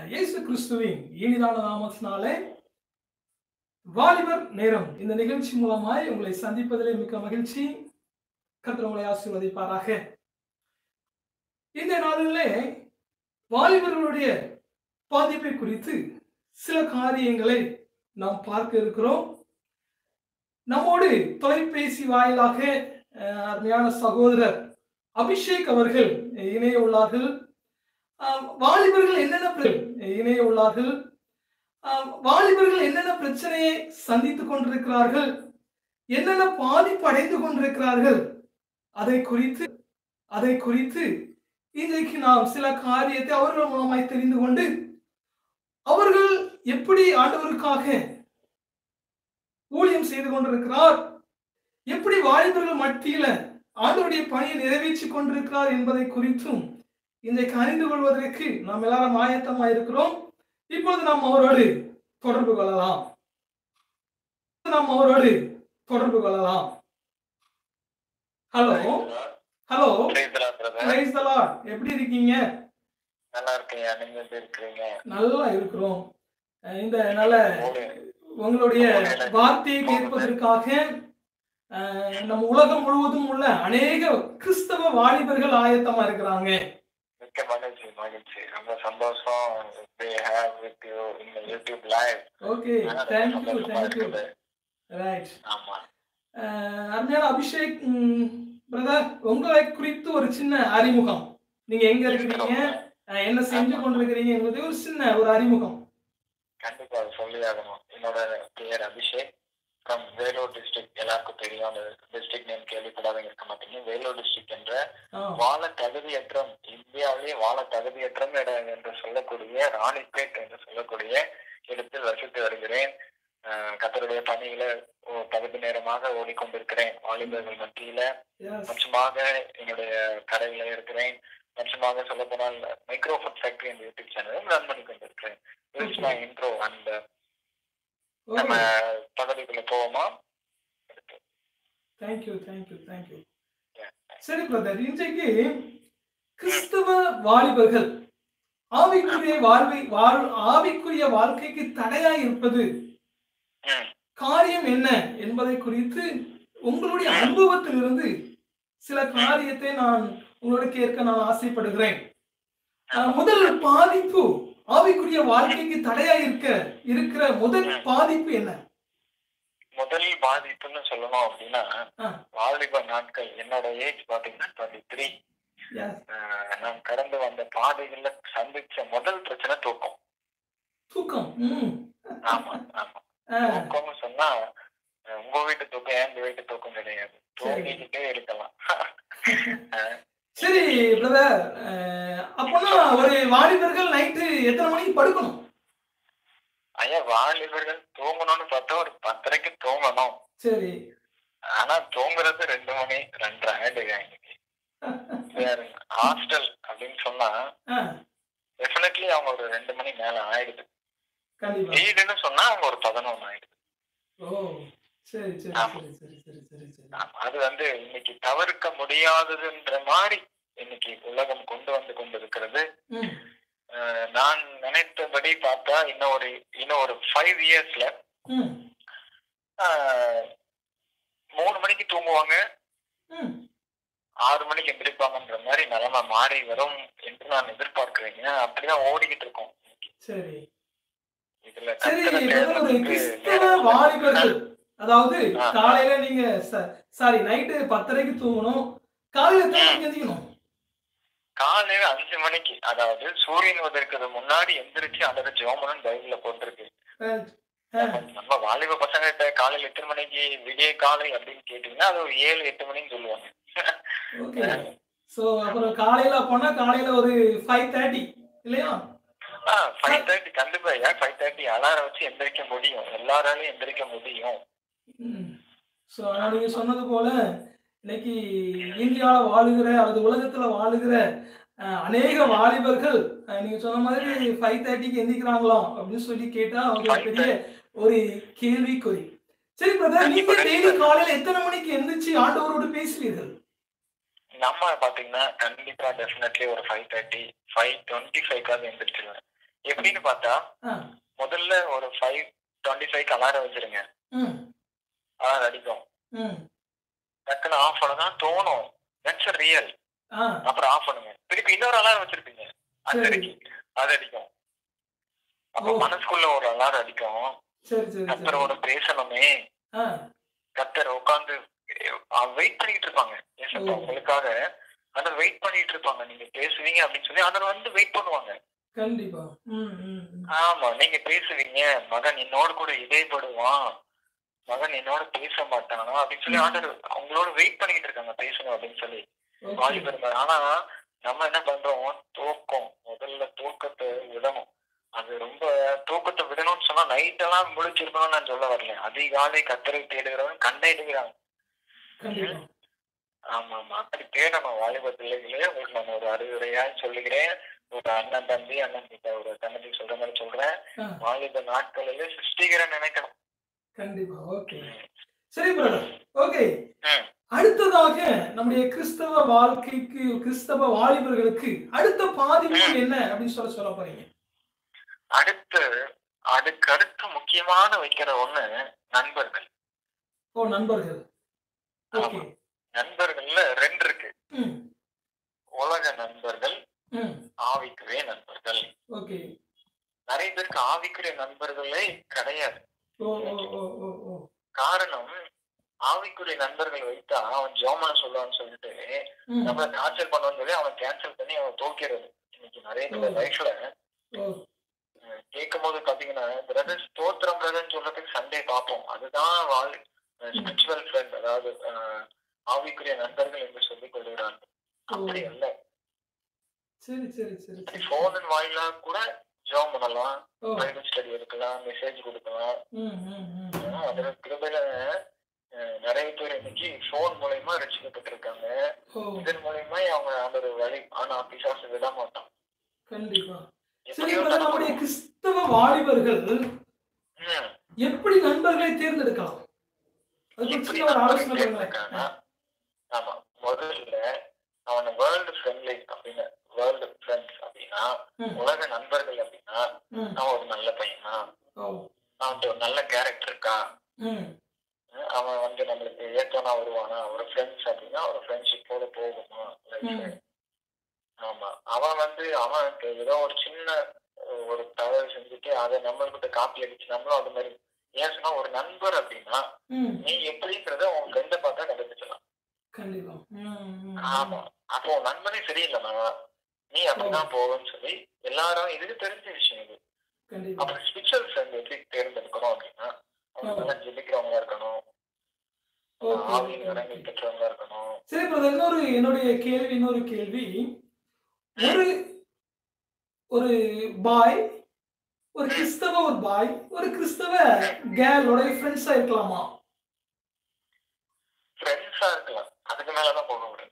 இயேசு கிறிஸ்துவின் இனிதான நாமத்தினாலே வாலிபர் நேரம் இந்த நிகழ்ச்சி மூலமாய் உங்களை சந்திப்பதிலே மிக்க மகிழ்ச்சி கர்த்தர் உங்களை ஆசீர்வதிப்பாராக இந்த நாளிலே வாலிபர்களுடைய பாதிப்பை குறித்து சில காரியங்களை நாம் பார்க்க இருக்கிறோம் நம்மோடு தொலைபேசி வாயிலாக அஹ், அருமையான சகோதரர் அபிஷேக் அவர்கள் இணைய உள்ளார்கள் ஆஹ், வாலிபர்கள் என்னென்ன பிர- இணைய உள்ளார்கள் ஆஹ், வாலிபர்கள் என்னென்ன பிரச்சனையை சந்தித்துக் கொண்டிருக்கிறார்கள் என்னென்ன பாதிப்பு அடைந்து கொண்டிருக்கிறார்கள் அதை குறித்து அதை குறித்து இன்றைக்கு நாம் சில காரியத்தை அவர்கள் மூலமாய் தெரிந்து கொண்டு அவர்கள் எப்படி ஆண்டவருக்காக ஊழியம் செய்து கொண்டிருக்கிறார் எப்படி வாலிபர்கள் மத்தியில ஆண்டவருடைய பணியை நிறைவேற்றிக் கொண்டிருக்கிறார் என்பதை குறித்தும் இன்றைக்கு அறிந்து கொள்வதற்கு நாம் எல்லாரும் ஆயத்தமாக இருக்கிறோம் இப்பொழுது நாம் அவரோடு தொடர்பு கொள்ளலாம் நாம் அவரோடு தொடர்பு கொள்ளலாம் hello hello Praise the Lord, brother. Praise the Lord எப்படி இருக்கீங்க நல்லா இருக்கீங்க நீங்க எப்படி இருக்கிறீங்க நல்லா இருக்கிறோம் அஹ் இந்த நல்ல ஊழியம். உங்களுடைய வார்த்தையை கேட்பதற்காக அஹ், நம்ம உலகம் முழுவதும் உள்ள அநேக கிறிஸ்தவ வாலிபர்கள் ஆயத்தமா இருக்கிறாங்க மிக்க மகிழ்ச்சி மகிழ்ச்சி ரொம்ப சந்தோஷம் we have with you in the YouTube live okay thank you சந்தோஷமா தேங்க்யூ இருக்குது ரைட் ஆமா அருமையான அபிஷேக் பிரதர் உங்களை குறித்து ஒரு சின்ன அறிமுகம் நீங்க எங்க இருக்கிறீங்க அஹ், என்ன செஞ்சு கொண்டிருக்கிறீங்க என்பது ஒரு சின்ன ஒரு அறிமுகம் கண்டிப்பா அது சொல்லி ஆகணும் என்னோட பேர் அபிஷேக் ஃப்ரம் வேலூர் டிஸ்ட்ரிக்ட் எல்லாருக்கும் தெரியும் அந்த டிஸ்ட்ரிக்ட் நேம் கேள்விப்படாதவங்க இருக்க மாட்டீங்க வேலூர் டிஸ்ட்ரிக்ட் என்ற ஆ, வாழ தகுதியற்ற இந்தியாவிலேயே வாழ தகுதியற்ற இடம் என்று சொல்லக்கூடிய ராணிப்பேட் என்று சொல்லக்கூடிய இடத்தில் வசித்து வருகிறேன் அஹ் கர்த்தருடைய பணியில ஓ- பகுதி நேரமாக ஓடிக்கொண்டிருக்கிறேன் வாலிபர்கள் மத்தியில yes. கொஞ்சமாக என்னுடைய கடையில இருக்கிறேன் கொஞ்சமாக சொல்ல போனால் மைக்ரோ ஃபுட் ஃபேக்டரி என்ற யூடியூப் சேனலும் ரன் பண்ணி கொண்டிருக்கிறேன் இட்ஸ் மை இன்ட்ரோ அந்த நம்ம Okay. பகுதிக்குள்ள போவோமா தேங்க்யூ தேங்க்யூ தேங்க்யூ Yeah. சரி பிரதர் இன்றைக்கு கிறிஸ்தவ வாலிபர்கள் ஆவிக்குரிய வாழ்வை வாழ் ஆவிக்குரிய வாழ்க்கைக்கு தடையாய் இருப்பது ம் காரியம் என்ன என்பதை குறித்து உங்களுடைய அனுபவத்திலிருந்து சில காரியத்தை நான் உங்களோட கேட்க நான் ஆசைப்படுகிறேன் அஹ், முதல் பாதிப்பு ஆவிக்குரிய வாழ்க்கைக்கு தடையாய் இருக்க இருக்கிற முதல் பாதிப்பு என்ன முதல் பாதிப்புன்னு சொல்லணும் அப்படின்னா ஆ. வாலிப நாட்கள் என்னோட ஏஜ் பாத்தீங்கன்னா டுவெண்ட்டி த்ரீ Yes. நான் கடந்து வந்த பாதைகள்ல சந்திச்ச முதல் பிரச்சனை தூக்கம் தூக்கம் ம். ஆமா ஆமா அஹ், தூக்கம்னு சொன்னா அஹ், உங்க வீட்டு தூக்கம் எங்க வீட்டு தூக்கம் கிடையாது தூங்கிக்கிட்டே இருக்கலாம் அஹ், சரி பிரதர் அப்போனா ஒரு வாலிபர்கள் நைட்டு எத்தனை மணிக்கு படுக்கணும் ஐயா வாலிபர்கள் தூங்கணும்னு பார்த்தா ஒரு பத்தரைக்கு தூங்கணும் சரி ஆனா தூங்குறது ரெண்டு மணி ரெண்டரை ஆயிடுங்க இன்னைக்கு ஹாஸ்டல் அப்படின்னு சொன்னா ஆ டெஃபினெட்லி அவங்க ஒரு ரெண்டு மணி மேல ஆயிடுது கண்டிப்பா வீடுன்னு சொன்னா அவங்க ஒரு பதினொன்னு ஆயிடுது ஓ சரி சரி ஆமா. சரி சரி சரி சரி சரி ஆமா, அது வந்து இன்னைக்கு தவிர்க்க முடியாததுன்ற மாதிரி இன்னைக்கு உலகம் கொண்டு வந்து கொண்டிருக்கிறது ம் அஹ் நான் நினைத்தபடி பார்த்தா இன்னும் ஒரு இன்னும் ஒரு ஃபைவ் இயர்ஸ்ல ம் மூணு மணிக்கு தூங்குவாங்க ம் ஆறு மணிக்கு எந்திரிப்பாங்கன்ற மாதிரி நிலைமை மாறி வரும் என்று நான் எதிர்பார்க்கிறேன் ஏன்னா அப்படிதான் ஓடிக்கிட்டு இருக்கோம் சரி இதுல சரி கத்துற பிரதர் ஒரு தேவனுக்கு கிறிஸ்தவ நேரம் வாலிபர்கள் அதாவது ஆ. காலையில நீங்க சாரி நைட்டு பத்தரைக்கு தூங்கணும் காலையில எத்தனை மணிக்கு எந்திரிக்கணும் காலையில அஞ்சு மணிக்கு அதாவது சூரியன் உதற்கிறது முன்னாடி எந்திரிச்சு அல்லது ஜோமனன் பைபிள்ல போட்டிருக்கு Right. ஆ, நம்ம வாலிப பசங்க கிட்ட காலையில எத்தனை மணிக்கு விடிய காலை அப்படின்னு கேட்டீங்கன்னா அது ஒரு ஏழு எட்டு மணின்னு சொல்லுவாங்க ஓகே சோ அப்புறம் காலையில போனா காலையில ஒரு ஃபைவ் தேர்ட்டி இல்லையா ஃபைவ் தேர்ட்டி கண்டிப்பா ஏன் ஃபைவ் தேர்ட்டி அலாரம் வச்சு எந்திரிக்க முடியும் எல்லாராலையும் எந்திரிக்க முடியும் ஸோ ஆனால் நீங்கள் சொன்னது போல இன்னைக்கு இந்தியாவில் வாழுகிற அல்லது உலகத்தில் வாழுகிற அஹ், அநேக வாலிபர்கள் அஹ், நீங்க சொன்ன மாதிரி ஃபைவ் தேர்ட்டிக்கு எந்திரிக்கிறாங்களாம் அப்படின்னு சொல்லி கேட்டா அவங்க பெரிய ஒரு கேள்விக்குறி சரி பிரதர் நீங்க டெய்லி காலையில எத்தனை மணிக்கு எந்திரிச்சு ஆண்டவரோடு பேசுவீர்கள் நம்ம பாத்தீங்கன்னா கண்டிப்பா டெஃபினெட்லி ஒரு ஃபைவ் தேர்ட்டி ஃபைவ் டுவெண்ட்டி ஃபைவ்க்காவது எந்திரிச்சிருவேன் எப்படி அப்படின்னு பார்த்தா ஆ. முதல்ல ஒரு ஃபைவ் டுவெண்ட்டி ஃபைவ் அலாரம் வச்சிருங்க ம் அலாரம் அடிக்கும் ம் டக்குன்னு ஆஃப் பண்ணதான் தோணும் தட்ஸ் ரியல் ஆ அப்புறம் ஆஃப் பண்ணுங்க திருப்பி இன்னொரு அலாரம் வச்சிருப்பீங்க அது சரி. அடிக்கும் அது அடிக்கும் அப்ப ஓ. மனசுக்குள்ள ஒரு அலாரம் அடிக்கும் சரி சரி சரி கத்தரோட பேசணுமே ஆ கத்தர் உட்காந்து வெயிட் பண்ணிட்டு இருப்பாங்க ஏசப்பா ஓ. உங்களுக்காக அந்த வெயிட் பண்ணிட்டு இருப்பாங்க நீங்க பேசுவீங்க அப்படின்னு சொல்லி அதை வந்து வெயிட் பண்ணுவாங்க கண்டிப்பா ம் ம் ம். ஆமா நீங்க பேசுவீங்க மகன் என்னோட கூட இதயப்படுவான் மகன் என்னோட பேச மாட்டானா அப்படின்னு சொல்லி ஆண்டர் அவங்களோட வெயிட் பண்ணிட்டு இருக்காங்க பேசணும் அப்படின்னு சொல்லி ஓகே வாலிபர்கள் ஆனா நம்ம என்ன பண்றோம் தூக்கம் முதல்ல தூக்கத்தை விடணும் அது ரொம்ப தூக்கத்தை விடணும்னு சொன்னா நைட் எல்லாம் முழிச்சிருக்கணும்னு நான் சொல்ல வரல அதிகாலை கத்தரை தேடுகிறவன் கண்டறிடுகிறான் கண்டிப்பா ஆமா ஆமா அப்படி தேடணும் வாலிப பிள்ளைகளே உங்களுக்கு நான் ஒரு அறிவுரையா சொல்லுகிறேன் ஒரு அண்ணன் தம்பி அண்ணன் கிட்ட ஒரு தங்கச்சி சொல்ற மாதிரி சொல்றேன் ஆ வாலிப நாட்களிலே சிருஷ்டிகரை நினைக்கணும் கண்டிப்பா ஓகே சரி பிரதர் ஓகே ம். அடுத்ததாக நம்முடைய கிறிஸ்தவ வாழ்க்கைக்கு கிறிஸ்தவ வாலிபர்களுக்கு அடுத்த பாதிப்பு என்ன அப்படின்னு சொல்ல சொல்ல போறீங்க அடுத்து அதுக்கு அடுத்து முக்கியமான வைக்கிற ஒண்ணு நண்பர்கள் ஓ நண்பர்கள் ஓகே நண்பர்கள்ல ரெண்டு இருக்கு ம் உலக நண்பர்கள் ம் ஆவிக்குரிய நண்பர்கள் ஓகே நிறைய பேருக்கு ஆவிக்குரிய நண்பர்களே கிடையாது ஓ ஓ ஓ ஓ ஓ காரணம் ஆவிக்குரிய நண்பர்கள் வைத்தா அவன் ஜோமன சொல்லுவான்னு சொல்லிட்டு ம் நம்மள டார்ச்சர் பண்ணுவான்னு சொல்லி அவன் கேன்சல் பண்ணி அவன் தோக்கிறது இன்னைக்கு நிறைய பேர் லைஃப்ல ஓ கேட்கும் போது பாத்தீங்கன்னா பிரதர்ஸ் தோத்திரம் பிரதர்ன்னு சொல்றதுக்கு சண்டே பார்ப்போம் அதுதான் வாழ் ஸ்பிரிச்சுவல் ஃப்ரெண்ட் அதாவது அஹ், ஆவிக்குரிய நண்பர்கள் என்று சொல்லிக் கொள்கிறார்கள் அப்படி அல்ல சரி சரி சரி சரி போனின் வாயிலா கூட ஜோம் பண்ணலாம் ஓ பைபிள் ஸ்டடி எடுக்கலாம் மெசேஜ் கொடுக்கலாம் ம் ம் ம் ஆனா, அதுல கிருபையில அஹ், நிறைய பேர் இன்னைக்கு போன் மூலயமா ரசிக்கப்பட்டிருக்காங்க ஓ இதன் மூலயமா அவங்க அந்த ஒரு வழி ஆனா பிசாசு விட மாட்டான் கண்டிப்பா சரி எப்படியோ பிரதர் நம்முடைய கிறிஸ்தவ வாலிபர்கள் ம். எப்படி நண்பர்களை தேர்ந்தெடுக்கலாம் அது எப்படி பற்றி ஒரு ஆலோசனை நண்பர்கள் பண்ணுங்க தேர்ந்தெடுக்கானா? ஆமா முதல்ல அவன வேர்ல்டு ஃப்ரெண்ட்லி அப்படின்னு வேர்ல்டு ஃப்ரெண்ட்ஸ் அப்படின்னா ம். உலக நண்பர்கள் அப்படின்னா ம் அவன் ஒரு நல்ல பையனா ஓ அவன்கிட்ட ஒரு நல்ல கேரக்டர் இருக்கா ம் அஹ் அவன் வந்து நம்மளுக்கு ஏத்தனா வருவானா ஒரு ஃப்ரெண்ட்ஸ் அப்படின்னா ஒரு ஃப்ரெண்ட்ஷிப்போட போகுமா லைஃப் ம் ஆமா அவன் வந்து அவனுக்கு ஏதோ ஒரு சின்ன அஹ், ஒரு தவறு செஞ்சுட்டு அதை நம்மள்கிட்ட காப்பி அடிச்சு நம்மளும் அது மாதிரி ஏன் சொன்னா ஒரு நண்பர் அப்படின்னா ம் நீ எப்படிங்கிறத உன் ஃப்ரெண்டை பார்த்தா கண்டுபிடிச்சலாம் கண்டிப்பா ம் ம் ஆமா அப்போ உன் நண்பனே சரியில்லைனா நீ அப்படிதான் போவேன்னு சொல்லி எல்லாரும் இதுக்கு தெரிஞ்ச விஷயம் இது கண்டிப்பா அப்புறம் ஸ்பிரிச்சுவல் ஃப்ரெண்ட் எப்படி தேர்ந்தெடுக்கணும் அப்படின்னா அவங்க நல்லா ஜெபிக்கிறவங்களா இருக்கணும் ஓகே ஆவியின் இடங்கள் பெற்றவங்களா இருக்கணும் சரி பிரதர் இன்னொரு என்னுடைய கேள்வி இன்னொரு கேள்வி ஒரு ஒரு பாய் ஒரு கிறிஸ்தவ ஒரு பாய் ஒரு கிறிஸ்தவ கேலோட ஃப்ரெண்ட்ஸா இருக்கலாமா ஃப்ரெண்ட்ஸா இருக்கலாம் அதுக்கு மேலதான் போக முடியும்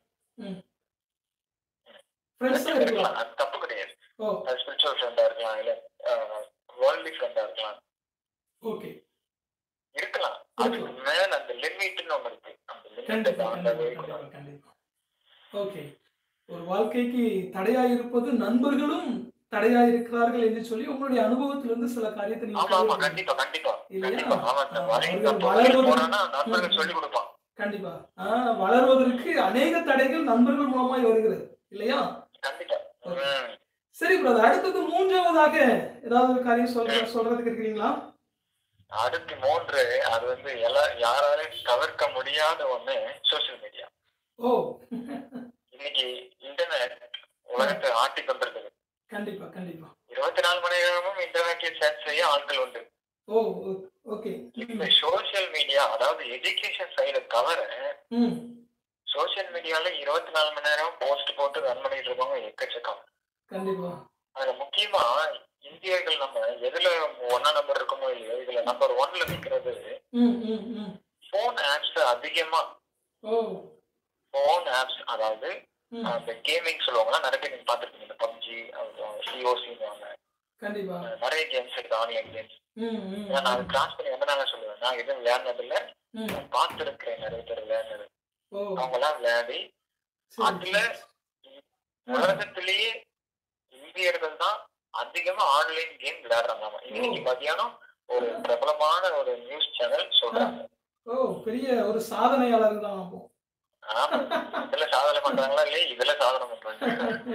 ஃப்ரெண்ட்ஸா இருக்கலாம் அது தப்பு கிடையாது ஓ அது ஸ்பிரிச்சுவல் ஃப்ரெண்டா இருக்கலாம் இல்ல வேர்ல்ட்லி ஃப்ரெண்டா இருக்கலாம் ஓகே இருக்கலாம் அதுக்கு மேல அந்த லிமிட்னு ஒண்ணு இருக்கு அந்த லிமிட்டை கண்டிப்பா தாண்டவே கண்டிப்பா கூடாது கண்டிப்பா கண்டிப்பா ஓகே ஒரு வாழ்க்கைக்கு தடையா இருப்பது நண்பர்களும் தடையா இருக்கிறார்கள் என்று சொல்லி உங்களுடைய அனுபவத்திலிருந்து சில காரியத்தை நீங்க ஆமா ஆமா சொல்லிருக்கீங்க. கண்டிப்பா கண்டிப்பா இல்லையா? கண்டிப்பா ஆமா இந்த ஆ, வரை அவர்கள் தப்பு வளர்வது- போறான்னா நண்பர்கள் சொல்லி கொடுப்பான் கண்டிப்பா ஆஹ் வளர்வதற்கு அநேக தடைகள் நண்பர்கள் மூலமாய் வருகிறது இல்லையா கண்டிப்பா ம். சரி பிரதர் அடுத்தது மூன்றாவதாக ஏதாவது ஒரு காரியம் சொல்ற சொல்றதுக்கு இருக்கிறீங்களா அடுத்து மூன்று அது வந்து எல்லா யாராலையும் தவிர்க்க முடியாத ஒண்ணு சோசியல் மீடியா ஓ இன்னைக்கு இன்டர்நெட் உலகத்தை ஆட்டி கொண்டிருக்குது கண்டிப்பா கண்டிப்பா இருபத்தி நாலு மணி நேரமும் இன்டர்நெட்டில் சேர்ச் செய்ய ஆட்கள் உண்டு ஓ ஓகே இந்த சோசியல் மீடியா அதாவது எஜுகேஷன் சைட தவிர ம் சோசியல் மீடியால இருபத்தி நாலு மணி நேரம் போஸ்ட் போட்டு ரன் பண்ணிட்டு இருப்பாங்க எக்கச்சக்கம் கண்டிப்பா அதுல முக்கியமா இந்தியர்கள் நம்ம எதுல ஒன்னா நம்பர் இருக்கமோ இல்லையோ இதுல நம்பர் ஒன்ல நிக்கிறது ம் ம் ம் போன் ஆப்ஸ் அதிகமா ஓ போன் ஆப்ஸ் அதாவது ம் அந்த கேமிங் சொல்லுவாங்களா நிறைய பேர் நீங்க பாத்துருக்கீங்க இந்த பப்ஜி சிஓசின்னு கண்டிப்பா நிறைய கேம்ஸ் இருக்கு ஆன்லைன் கேம்ஸ் ம் ம் நான் அதை கிராஸ் பண்ணி எதனால சொல்லுவேன் நான் எதுவும் விளையாடுனது இல்ல ம் நான் பார்த்திருக்கிறேன் நிறைய பேர் விளையாடுனது ஓ அவங்க எல்லாம் விளையாடி சரி, அதுல சரி. ஆ, உலகத்திலேயே இந்தியர்கள் தான் அதிகமா ஆன்லைன் கேம் விளையாடுறாங்க இன்னைக்கு மத்தியானம் ஒரு பிரபலமான ஒரு நியூஸ் சேனல் சொல்றாங்க ஓ பெரிய ஒரு சாதனையாளர் தான் அப்போ ஆமா இதுல சாதனை பண்றாங்களா இல்லையா இதுல சாதனை பண்றாங்க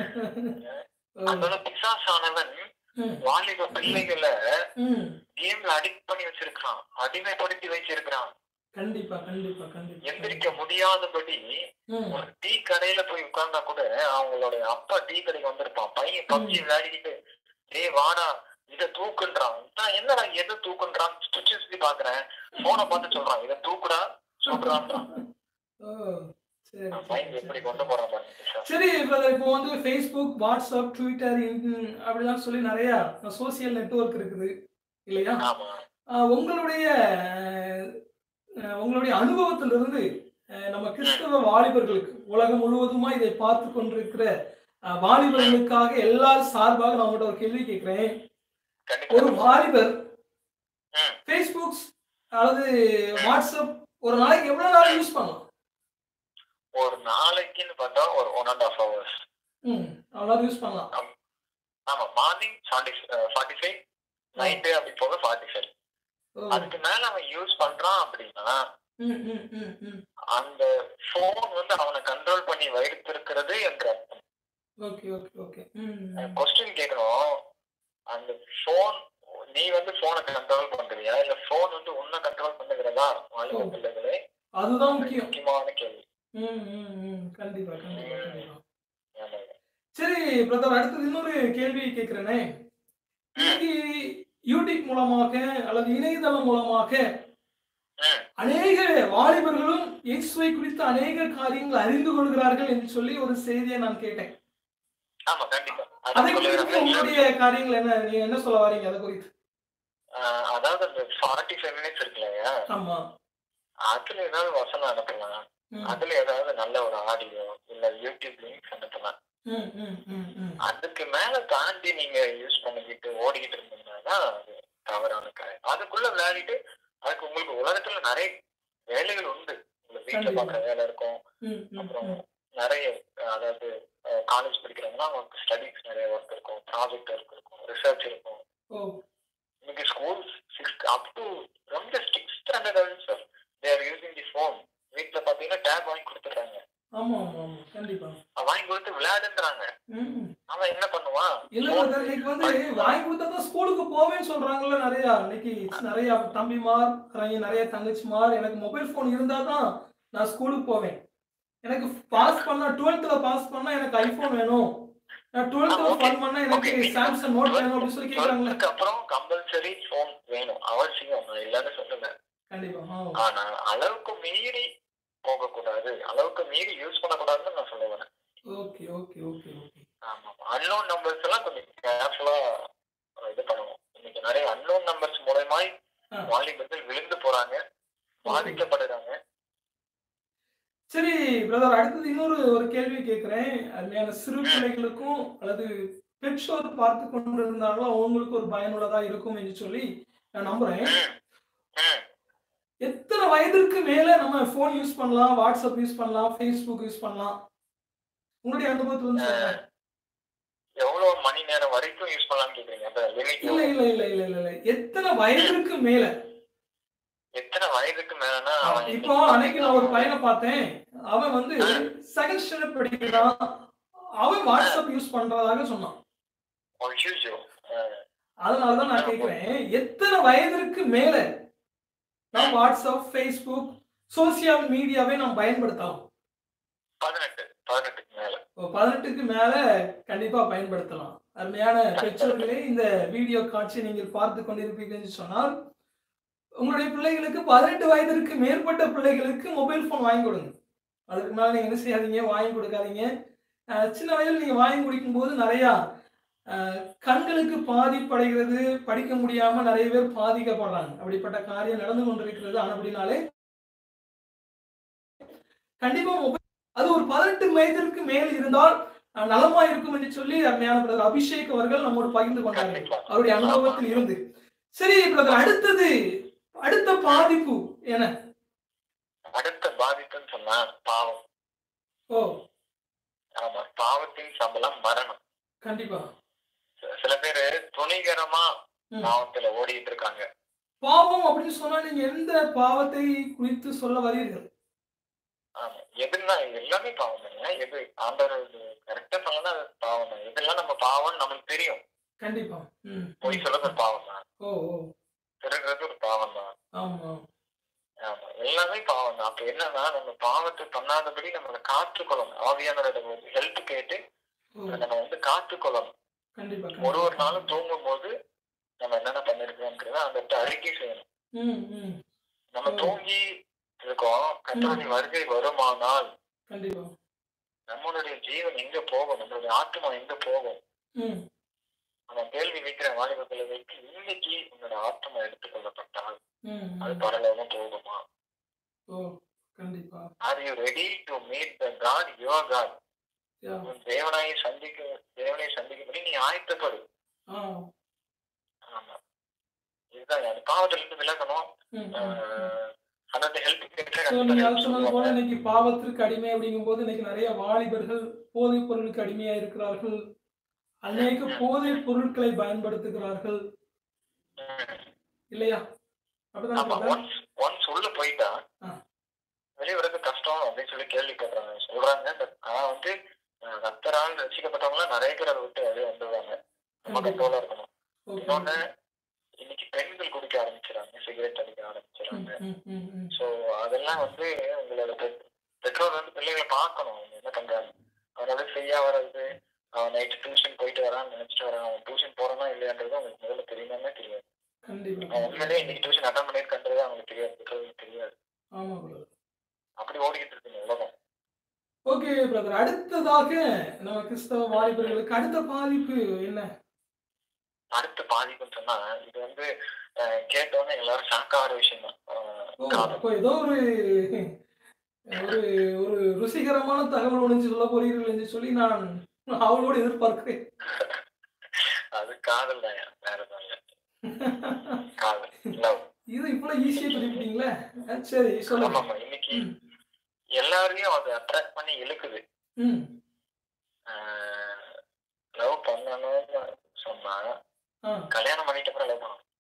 ஓ, அதோட பிசாஸ் ஆனவன் ம், வாலிப பிள்ளைகளை ம். கேம்ல அடிக்ட் பண்ணி வச்சிருக்கான் அடிமைப்படுத்தி வச்சிருக்கான் கண்டிப்பா கண்டிப்பா கண்டிப்பா எந்திரிக்க முடியாதபடி ம், ஒரு டீ கடையில போய் உட்கார்ந்தா கூட அவங்களோட அப்பா டீ கடைக்கு வந்திருப்பான் பையன் பப்ஜி விளையாடிக்கிட்டு டேய் வாடா இத தூக்குன்றான் நான் என்னடா எதை தூக்குன்றான் சுற்றி சுத்தி பாக்குறேன் போனை பார்த்து சொல்றான் இத தூக்குடா சொல்றான்றான் ஓ சரி சரி, மைண்ட் எப்படி சரி கொண்டு போறான் பாருங்க பிசாசு. சரி பிரதர் இப்போ வந்து ஃபேஸ்புக் வாட்ஸ்அப் ட்விட்டர் அப்படிலாம் சொல்லி நிறைய சோசியல் நெட்வொர்க் இருக்குது இல்லையா ஆமா ஆஹ் உங்களுடைய ஆஹ் உங்களுடைய அனுபவத்திலிருந்து ஆஹ் நம்ம கிறிஸ்தவ வாலிபர்களுக்கு உலகம் முழுவதுமா இதை பார்த்து கொண்டிருக்கிற ஆஹ் வாலிபர்களுக்காக எல்லாரும் சார்பாக நான் உங்கள்கிட்ட ஒரு கேள்வி கேட்கிறேன் ஒரு கண்டிப்பா வாலிபர் ம். ஃபேஸ்புக் அல்லது வாட்ஸ்அப் ஒரு நாளைக்கு எவ்வளவு நாள் யூஸ் பண்ணலாம் ஒரு நாளைக்குன்னு பார்த்தா ஒரு ஒன் அண்ட் ஹாஃப் ஹவர்ஸ் ம் அவ்வளோ யூஸ் பண்ணலாம் ஆமா morning forty forty five night அப்படி போக ஃபார்ட்டி ஃபைவ் ஓ, அதுக்கு மேல அவன் யூஸ் பண்றான் அப்படின்னா ம், ம், ம், ம். அந்த போன் வந்து அவனை கண்ட்ரோல் பண்ணி வைத்திருக்கிறது என்ற ஓகே ஓகே ஓகே ம், ம். கொஸ்டின் கேட்கணும் அந்த போன் நீ வந்து போனை கண்ட்ரோல் பண்றியா இல்ல போன் வந்து உன்னை கண்ட்ரோல் பண்ணுகிறதா வாலிப ஓ. பிள்ளைகளே அதுதான் முக்கியம் முக்கியமான கேள்வி ம், ம், ம். கண்டிப்பா கண்டிப்பா கண்டிப்பா ஆமாங்க. சரி பிரதர் அடுத்தது இன்னொரு கேள்வி கேட்கிறேனே இன்னைக்கு யூடியூப் மூலமாக அல்லது இணையதளம் மூலமாக ம், அநேக வாலிபர்களும் இயேசுவை குறித்த அநேக காரியங்கள் அறிந்து கொள்கிறார்கள் என்று சொல்லி ஒரு செய்தியை நான் கேட்டேன் ஆமா கண்டிப்பா அதை அது குறித்து சொல்லுகிறாங்க. உங்களுடைய காரியங்கள் என்ன நீங்க என்ன சொல்ல வரீங்க அதை குறித்து ஆஹ், அதாவது அந்த ஃபார்ட்டி ஃபைவ் மினிட்ஸ் இருக்கு இல்லையா ஆமா அதுல ஏதாவது வசனம் அனுப்பலாம் ம், அதுல ஏதாவது நல்ல ஒரு ஆடியோ இல்ல யூடியூப் லிங்க் அனுப்பலாம் ம், ம், ம், ம். அதுக்கு மேல தாண்டி நீங்க யூஸ் பண்ணிக்கிட்டு ஓடிக்கிட்டு இருந்தீங்கன்னா அது தவறான காரியம் அதுக்குள்ள விளையாடிட்டு அதுக்கு உங்களுக்கு உலகத்துல நிறைய வேலைகள் உண்டு உங்களுக்கு வீட்டுல கண்டிப்பா. பாக்குற வேலை இருக்கும் ம், ம், அப்புறம் ம். நிறைய அஹ், அதாவது காலேஜ் படிக்கிறவங்கன்னா அவங்களுக்கு ஸ்டடிஸ் நிறைய ஒர்க் இருக்கும் ப்ராஜெக்ட் ஒர்க் இருக்கும் ரிசர்ச் இருக்கும் ஓ இன்னைக்கு ஸ்கூல் சிக்ஸ்த் அப் டு ரொம்ப six standard sir they're using the phone வீட்டுல பாத்தீங்கன்னா டேப் வாங்கி கொடுத்துட்றாங்க ஆமா ஆமா ஆமா கண்டிப்பா வாங்கி கொடுத்து விளையாடுன்றாங்க ம், ம். அவன் என்ன பண்ணுவான் இல்ல பிரதர் இன்னைக்கு வந்து வாங்கி கொடுத்தா தான் ஸ்கூலுக்கு போவேன்னு சொல்றாங்கல்ல நிறைய இன்னைக்கு நிறைய தம்பிமார் நிறைய நிறைய தங்கச்சிமார் எனக்கு மொபைல் ஃபோன் இருந்தா தான் நான் ஸ்கூலுக்கு போவேன் எனக்கு பாஸ் பண்ணா டுவெல்த்ல பாஸ் பண்ணா எனக்கு ஐபோன் வேணும் நான் டுவெல்த்ல ஃபன் பண்ணா எனக்கு சாம்சங் நோட் வேணும் அப்படின்னு சொல்லி கேக்குறாங்கல்ல டுவெல்த்துக்கு அப்புறம் கம்பல்சரி ஃபோன் வேணும் அவசியம் நான் இல்லைன்னு சொல்லல கண்டிப்பா ஆ, ஆனா அளவுக்கு மீறி போகக்கூடாது அளவுக்கு மீறி யூஸ் பண்ணக்கூடாதுன்னு நான் சொல்ல வரேன் ஓகே ஓகே ஓகே ஓகே ஆமா அன்னோன் நம்பர்ஸ் எல்லாம் கொஞ்சம் கேர்ஃபுல்லா இது பண்ணுவோம் இன்னைக்கு நிறைய அன்னோன் நம்பர்ஸ் மூலயமா ஆ. வாலிபர்கள் விழுந்து போறாங்க பாதிக்கப்படுறாங்க சரி பிரதர் அடுத்தது இன்னொரு ஒரு கேள்வி கேட்கிறேன் அருமையான சிறு பிள்ளைகளுக்கும் அல்லது பெற்றோர் பார்த்து கொண்டிருந்தாலும் அவங்களுக்கு ஒரு பயனுள்ளதா இருக்கும் என்று சொல்லி நான் நம்புறேன் ம், ம். எத்தனை வயதிற்கு மேல நம்ம ஃபோன் யூஸ் பண்ணலாம் வாட்ஸ்அப் யூஸ் பண்ணலாம் ஃபேஸ்புக் யூஸ் பண்ணலாம் உங்களுடைய அனுபவத்துல இருந்து சொல்லுங்க. எவ்வளவு மணி நேரம் வரைக்கும் யூஸ் பண்ணலாம்னு கேக்குறீங்க அந்த லிமிட் இல்ல இல்ல இல்ல இல்ல இல்ல இல்ல எத்தனை வயதிற்கு மேல எத்தனை வயதுக்கு மேலனா அவன் இப்போ அன்னைக்கு நான் ஒரு பையனை பார்த்தேன் அவன் வந்து செகண்ட் ஸ்டாண்டர்ட் படிக்கிறான் அவன் வாட்ஸ்அப் யூஸ் பண்றதாக சொன்னான் ஐயோ அதனாலதான் நான் கேட்கிறேன் எத்தனை வயதிற்கு மேல நாம் வாட்ஸ்அப் ஃபேஸ்புக் சோசியல் மீடியாவை நாம் பயன்படுத்தலாம் பதினெட்டு பதினெட்டுக்கு மேல இப்போ பதினெட்டுக்கு மேல கண்டிப்பா பயன்படுத்தலாம் அருமையான பெற்றோர்களே இந்த வீடியோ காட்சி நீங்கள் பார்த்து கொண்டிருப்பீர்கள் என்று சொன்னால் உங்களுடைய பிள்ளைகளுக்கு பதினெட்டு வயதிற்கு மேற்பட்ட பிள்ளைகளுக்கு மொபைல் ஃபோன் வாங்கி கொடுங்க அதுக்கு மேல நீங்க என்ன செய்யாதீங்க வாங்கி கொடுக்காதீங்க அஹ் சின்ன வயதில் நீங்க வாங்கி குடிக்கும் போது நிறையா அஹ், கண்களுக்கு பாதிப்படைகிறது படிக்க முடியாம நிறைய பேர் பாதிக்கப்படுறாங்க அப்படிப்பட்ட காரியம் நடந்து கொண்டிருக்கிறது ஆனபடினாலே கண்டிப்பா மொபைல் அது ஒரு பதினெட்டு வயதிற்கு மேல் இருந்தால் அஹ், நலமா இருக்கும் என்று சொல்லி அருமையான பிரதர் அபிஷேக் அவர்கள் நம்மோடு பகிர்ந்து கொண்டாங்க கண்டிப்பா அவருடைய அனுபவத்தில் இருந்து சரி பிரதர் அடுத்தது அடுத்த பாதிப்பு என்ன அடுத்த பாதிப்புன்னு சொன்னா பாவம் ஓ ஆமா பாவத்தின் சம்பளம் மரணம் கண்டிப்பா சி- சில பேரு துணிகரமா ம். பாவத்துல ஓடிட்டு இருக்காங்க பாவம் அப்படின்னு சொன்னா நீங்க எந்த பாவத்தை குறித்து சொல்ல வரீர்கள் ஆமா எதுன்னா எல்லாமே பாவம் தானே எது ஆண்டவர் கரெக்டா சொல்லணும் அது பாவம் தான் எதெல்லாம் நம்ம பாவம்னு நமக்கு தெரியும் கண்டிப்பா ம் பொய் சொல்றது ஒரு பாவம் தான் ஓ ஓ திருடுறது ஒரு பாவம் தான் ஆமா ஆமா எல்லாமே பாவம் தான் அப்ப என்னன்னா நம்ம பாவத்தை பண்ணாதபடி நம்மளை காத்துக்கொள்ளணும் ஆவியானவரோட ஹெல்ப் கேட்டு ஓ நம்ம வந்து காத்துக்கொள்ளணும் கண்டிப்பா ஒரு ஒரு கண்டிப்பா. நாளும் தூங்கும் போது நம்ம என்னென்ன பண்ணிருக்கோங்கிறத அந்த இடத்த அறிக்கை செய்யணும் ம் ம் நம்ம ஓ. தூங்கி இருக்கோம் கத்தருடைய வருகை வருமானால் கண்டிப்பா நம்மளுடைய ஜீவன் எங்க போகும் நம்மளுடைய ஆத்மா எங்க போகும் ம் நம்ம கேள்வி வைக்கிற வாலிபர்களை வைத்து இன்னைக்கு உன்னோட ஆத்மா எடுத்துக்கொள்ளப்பட்டால் ம் அது ம். பரலோகம் போகுமா ஓ கண்டிப்பா are you ready to meet the God your God yeah உன் தேவனாயை சந்திக்க தேவனை சந்திக்கும்படி நீ ஆயத்தப்படு ஆ ஆமா இதுதான் அந்த பாவத்துல இருந்து விலகணும் ம் ம் ஆஹ் அந்த ஹெல்ப் ஸோ நீங்க அது சொன்னது போல இன்னைக்கு பாவத்திற்கு அடிமை அப்படிங்கும்போது இன்னைக்கு நிறைய வாலிபர்கள் போதைப் பொருளுக்கு அடிமையா இருக்கிறார்கள் அநேக போதைப் பொருட்களை பயன்படுத்துகிறார்கள் இல்லையா அப்படிதான் ஆமா brother? ஒன்ஸ் ஒன்ஸ் உள்ள போயிட்டா ஆ. வெளிய வரது கஷ்டம் அப்படின்னு சொல்லி கேள்விப்படுறாங்க சொல்றாங்க பட் ஆனா வந்து ஆஹ் கர்த்தரால் ரசிக்கப்பட்டவங்க நிறைய பேர் அதை விட்டு வெளியே வந்துடுவாங்க ரொம்ப கண்டிப்பா. கண்ட்ரோலா இருக்கணும் Okay. இன்னொன்னு இன்னைக்கு பெண்கள் குடிக்க ஆரம்பிச்சிடறாங்க சிகரெட் அடிக்க ம், ஆரம்பிச்சிடறாங்க ம், ம், ம். சோ அதெல்லாம் வந்து உங்களோட பெ- பெற்றோர் வந்து பிள்ளைகளை பார்க்கணும் அவங்க என்ன பண்றாங்க அவனால ஃப்ரீயா வர்றது அவன் நைட் டியூஷன் போயிட்டு வரான்னு நினைச்சிட்டு வரான் அவன் டியூஷன் போறானா இல்லையான்றது அவங்களுக்கு முதல்ல தெரியுமாமே தெரியாது கண்டிப்பா அவன் உண்மையிலேயே இன்னைக்கு டியூஷன் அட்டன் பண்ணியிருக்கன்றது அவங்களுக்கு தெரியாது பெற்றோருக்கு தெரியாது ஆமா brother. அப்படி ஓடிக்கிட்டு இருக்கு உலகம் ஓகே பிரதர் அடுத்ததாக நம்ம கிறிஸ்தவ வாலிபர்களுக்கு அடுத்த பாதிப்பு என்ன அடுத்த பாதிப்புன்னு சொன்னா இது வந்து அஹ், கேட்டோன்னே எல்லாரும் ஷாக் ஆகிற விஷயம் தான் ஓ, அப்போ ஏதோ ஒரு ஒரு ஒரு ருசிகரமான தகவல் ஒன்று சொல்ல போறீர்கள் என்று சொல்லி நான் அவளோடு எதிர்பார்க்கிறேன் அது காதல் தான் வேற எதுவும் இல்ல காதல் லவ் இது இவ்வளவு ஈஸியா சொல்லிவிட்டீங்களே அஹ், சரி சொல்லுங்க ஆமாமா இன்னைக்கு ம், எல்லாரையும் அது அட்ராக்ட் பண்ணி இழுக்குது ம் லவ் பண்ணணும்னு சொன்னா ஆ கல்யாணம் பண்ணிட்டு அப்புறம் லவ் பண்ணணும்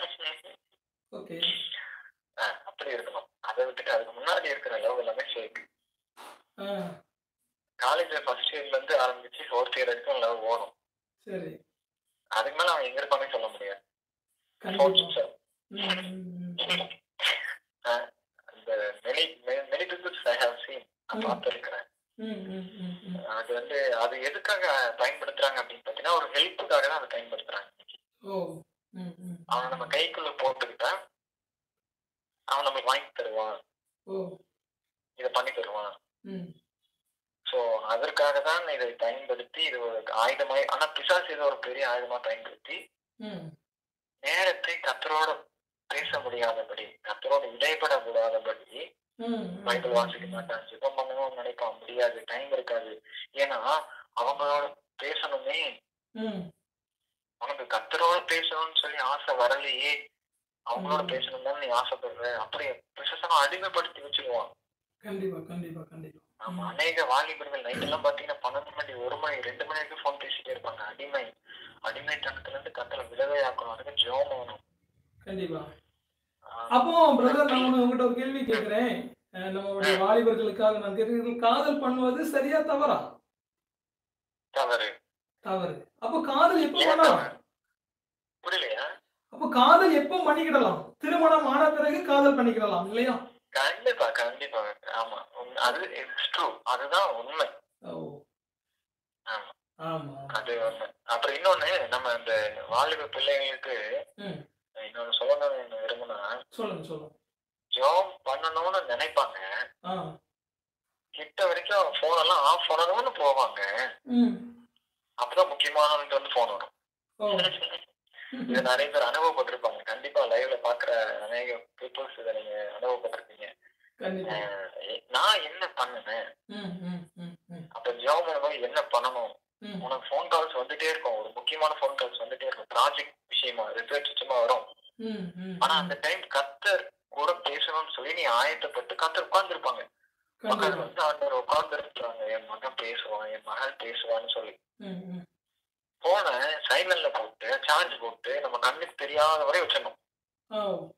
ஓகே அஹ், அப்படி இருக்கணும் அதை விட்டுட்டு அதுக்கு முன்னாடி இருக்கிற லவ் எல்லாமே ஃபேக் ஆ காலேஜ்ல ஃபர்ஸ்ட் இயர்ல இருந்து ஆரம்பிச்சு ஃபோர்த் இயர் வரைக்கும் லவ் ஓடும் சரி அதுக்கு மேல அவன் எங்க இருப்பானே சொல்ல முடியாது கண்டிப்பா Fortune, ம், ம், ம். அஹ், இந்த many many peoples I have seen நான் ம். பார்த்துருக்கிறேன் ம், ம், ம், ம். அது வந்து அது எதுக்காக பயன்படுத்துறாங்க அப்படின்னு பார்த்தீங்கன்னா ஒரு ஹெல்ப்புக்காக தான் அதை பயன்படுத்துறாங்க ஓ ம், ம். அவனை நம்ம கைக்குள்ள போட்டுக்கிட்டா அவன் நமக்கு வாங்கி தருவான் ஓ இதை பண்ணி தருவான் ம் சோ அதற்காக தான் இதை பயன்படுத்தி இது ஒரு ஆயுதமாய் ஆனா பிசாசு இதை ஒரு பெரிய ஆயுதமா பயன்படுத்தி ம் நேரத்தை கத்தரோட பேச முடியாதபடி கத்தரோட இடைப்பட கூடாதபடி ம், பைபிள் வாசிக்க மாட்டான் ஜெபம் பண்ணணும்னு நினைப்பான் முடியாது டைம் இருக்காது ஏன்னா அவங்களோட பேசணுமே ம் உனக்கு கத்தரோட பேசணும்னு சொல்லி ஆசை வரலையே அவங்களோட ம். பேசணும் தான் நீ ஆசைப்படுற அப்படி பிசாசனை அடிமைப்படுத்தி வச்சிருவான் கண்டிப்பா கண்டிப்பா கண்டிப்பா ஆமா ம். அநேக வாலிபர்கள் நைட் எல்லாம் பாத்தீங்கன்னா பன்னெண்டு மணி ஒரு மணி ரெண்டு மணி வரைக்கும் போன் பேசிட்டே இருப்பாங்க அடிமை அடிமைத்தனத்துல இருந்து கத்தல விதவை ஆக்கணும் அதுக்கு ஜோம் ஆகணும் கண்டிப்பா ஆஹ் அப்போ பிரதர் நான் ஒண்ணு உங்ககிட்ட ஒரு கேள்வி கேட்கிறேன் அஹ் நம்மளுடைய வாலிபர்களுக்காக நான் கேட்கிறேன் காதல் பண்ணுவது சரியா தவறா தவறு தவறு அப்போ காதல் எப்போ ஏன் பண்ணலாம் தவறு? புரியலையா அப்போ காதல் எப்போ பண்ணிக்கிடலாம் திருமணம் ஆன பிறகு காதல் பண்ணிக்கிடலாம் இல்லையா கண்டிப்பா கண்டிப்பா ஆமா உண்மை. அது இட்ஸ் ட்ரூ அதுதான் உண்மை ஓ ஆமா ஆமா அது உண்மை அப்புறம் இன்னொன்னு நம்ம இந்த வாலிப பிள்ளைங்களுக்கு ம் இன்னொன்னு சொல்லணும்னு விரும்புனா சொல்லுங்க சொல்லுங்க ஜோம் பண்ணணும்னு நினைப்பாங்க ஆ கிட்ட வரைக்கும் போன் எல்லாம் ஆஃப் பண்ணணும்னு போவாங்க ம் அப்பதான் முக்கியமானவங்க வந்து போன் வரும் ஓ இது நிறைய பேர் அனுபவப்பட்டிருப்பாங்க கண்டிப்பா லைவ்ல பாக்குற அநேக பீப்புள்ஸ் இதை நீங்க அனுபவப்பட்டிருப்பீங்க கண்டிப்பா அஹ் நான் என்ன பண்ணுனேன் ம் ம் ம் ம் அப்ப ஜாப் பண்ணும்போது என்ன பண்ணணும் ம் உனக்கு ஃபோன் கால்ஸ் வந்துட்டே இருக்கும் ஒரு முக்கியமான ஃபோன் கால்ஸ் வந்துட்டே இருக்கும் ப்ராஜெக்ட் விஷயமா ரிசர்ச் விஷயமா வரும் ம் ம் ஆனா அந்த டைம் கத்தர் கூட பேசணும்னு சொல்லி நீ ஆயத்தப்பட்டு கத்தர் உட்கார்ந்துருப்பாங்க மக்கள் கண்டிப்பா வந்து ஆண்டவர் உட்கார்ந்து இருக்காங்க என் மகன் பேசுவான் என் மகள் பேசுவான்னு சொல்லி ம் ம் போனை சைலண்ட்ல போட்டு சார்ஜ் போட்டு நம்ம கண்ணுக்கு தெரியாத வரை வச்சிடணும் ஓ